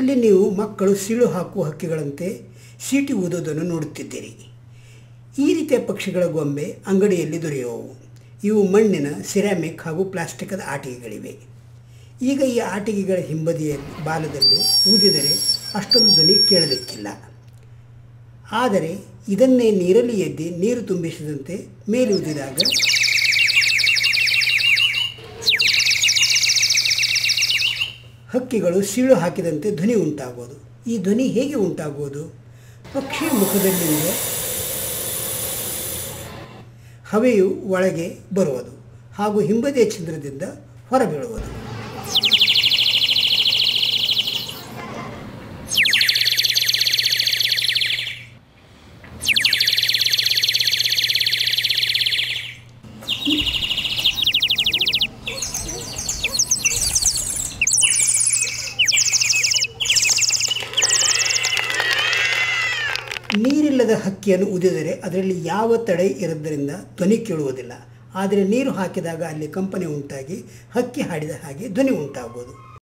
ಇಲ್ಲಿ ನೀವು ಮಕ್ಕಳು ಸಿಳು ಹಾಕುವ ಹಕ್ಕಿಗಳಂತೆ ಸೀಟಿ ಊದೋದನ್ನು ನೋಡುತ್ತಿದ್ದೀರಿ ಈ ರೀತಿಯ ಪಕ್ಷಿಗಳ ಗೊಂಬೆ ಅಂಗಡಿಯಲ್ಲಿ ದೊರೆಯುವವು ಇವು ಮಣ್ಣಿನ ಸಿರಾಮಿಕ್ ಹಾಗೂ ಪ್ಲಾಸ್ಟಿಕದ ಆಟಿಕೆಗಳಿವೆ ಈಗ ಈ ಆಟಿಕೆಗಳ ಹಿಂಬದಿಯಲ್ಲಿ ಬಾಲದಲ್ಲಿ ಊದಿದರೆ ಅಷ್ಟೊಂದು ಧ್ವನಿ ಕೇಳಲಿಕ್ಕಿಲ್ಲ ಆದರೆ ಇದನ್ನೇ ನೀರಲ್ಲಿ ಎದ್ದಿ ನೀರು ತುಂಬಿಸಿದಂತೆ ಮೇಲೆ ಊದಿದಾಗ ಹಕ್ಕಿಗಳು ಸೀಳು ಹಾಕಿದಂತೆ ಧ್ವನಿ ಉಂಟಾಗುವುದು ಈ ಧ್ವನಿ ಹೇಗೆ ಉಂಟಾಗುವುದು ಪಕ್ಷಿ ಮುಖದಲ್ಲಿರುವ ಹವೆಯು ಒಳಗೆ ಬರುವುದು ಹಾಗೂ ಹಿಂಬದಿಯ ಛಿದ್ರದಿಂದ ಹೊರಬೀಳುವುದು ನೀರಿಲ್ಲದ ಹಕ್ಕಿಯನ್ನು ಉದಿದರೆ ಅದರಲ್ಲಿ ಯಾವ ತಡೆ ಇರೋದರಿಂದ ಧ್ವನಿ ಕೇಳುವುದಿಲ್ಲ ಆದರೆ ನೀರು ಹಾಕಿದಾಗ ಅಲ್ಲಿ ಕಂಪನಿ ಉಂಟಾಗಿ ಹಕ್ಕಿ ಹಾಡಿದ ಹಾಗೆ ಧ್ವನಿ ಉಂಟಾಗುವುದು